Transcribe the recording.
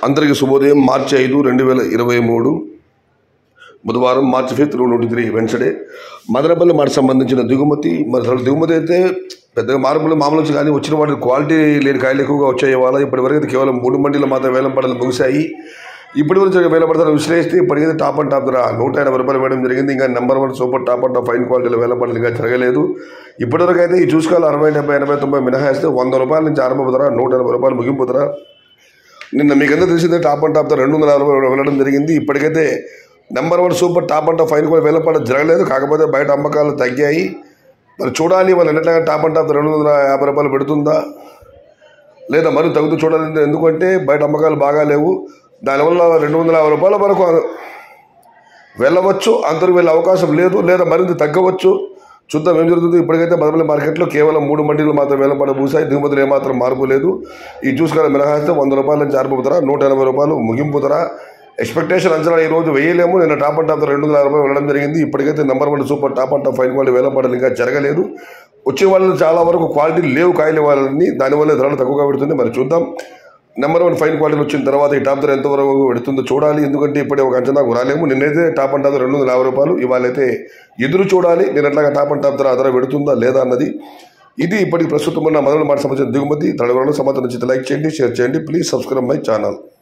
అందరికీ శుభోదయం మార్చి ఐదు రెండు వేల ఇరవై మూడు బుధవారం March fifth two twenty three Wednesday Madanapalle మాట సంబంధించిన దిగుమతి మరి అసలు దిగుమతి అయితే పెద్దగా మార్పులు మామూలు వచ్చి కానీ వచ్చిన వాటి క్వాలిటీ లేని కాయలు ఎక్కువగా వచ్చాయి వాళ్ళ ఇప్పటివరకు అయితే కేవలం మూడు మండీలు మాత్రం వేలం పడలు ముగిశాయి ఇప్పటి వరకు వేల పడతారు విశ్లేషిస్తే ఇప్పటికైతే టాప్ అండ్ టాప్ ధర నూట ఎనభై రూపాయలు వేయడం జరిగింది ఇంకా number one super top and top fine క్వాలిటీలో వేల పడలు ఇంకా జరగలేదు ఇప్పటివరకు అయితే ఈ చూసుకోవాలి అరవై డెబ్బై ఎనభై తొంభై మినహాయిస్తే వంద రూపాయల నుంచి ఆరంభ ధర నూట ఎనభై రూపాయలు ముగింపు ధర నిన్న మీకంతా తెలిసిందే టాప్ అండ్ టాప్ రెండు వందల అరవై వెళ్ళడం జరిగింది ఇప్పటికైతే number one super top and top fine కూడా వెళ్ళపడడం జరగలేదు కాకపోతే బయట అమ్మకాలు తగ్గాయి మరి చూడాలి వాళ్ళు ఎన్నట్లుగా టాప్ అండ్ టాప్ రెండు వందల యాభై రూపాయలు పెడుతుందా లేదా మరి తగ్గుతూ చూడాలి ఎందుకంటే బయట అమ్మకాలు బాగా లేవు దానివల్ల రెండు వందల యాభై రూపాయల వరకు వెళ్ళవచ్చు అందరూ వెళ్ళే అవకాశం లేదు లేదా మరింత తగ్గవచ్చు చూద్దాం ఏం జరుగుతుంది ఇప్పటికైతే మదపల్లి మార్కెట్లో కేవలం మూడు మండీలు మాత్రం వేలపడ పూసాయి దిగుమతులు ఏమాత్రం మార్పు లేదు ఈ చూసుకొని మినహాయిస్తే వంద రూపాయల నుంచి ఆరంభ ధర నూట ఎనభై రూపాయలు ముగింపు ధర ఎక్స్పెక్టేషన్ అంచనా ఈ రోజు వేయలేము నిన్న టాప్ అండ్ టాప్ రెండు వందల యాభై వెళ్ళడం జరిగింది ఇప్పటికైతే number one super top and top fine quality వేలపడలు ఇంకా జరగలేదు వచ్చే వాళ్ళు చాలా వరకు క్వాలిటీ లేవు కాయలు వాళ్ళని దానివల్ల ధరలు తక్కువగా పెడుతుంది మరి చూద్దాం నెంబర్ వన్ ఫైన్ క్వాలిటీ వచ్చిన తర్వాత ఈ టాప్ ధర ఎంతవరకు పెడుతుందో చూడాలి ఎందుకంటే ఇప్పుడే ఒక అంచనాకు రాలేము నిన్నైతే టాప్ అండ్ టాప్ రెండు వందల యాభై రూపాయలు ఇవాళైతే ఎదురు చూడాలి నేను ఎట్లాగా టాప్ అండ్ టాప్ ధర ఆ ధర పెడుతుందా లేదా అన్నది ఇది ఇప్పటికి ప్రస్తుతం ఉన్న మొదటి మాట సంబంధించిన దిగుమతి తడవలను సమాధానం లైక్ చేయండి షేర్ చేయండి ప్లీజ్ సబ్స్క్రైబ్ మై ఛానల్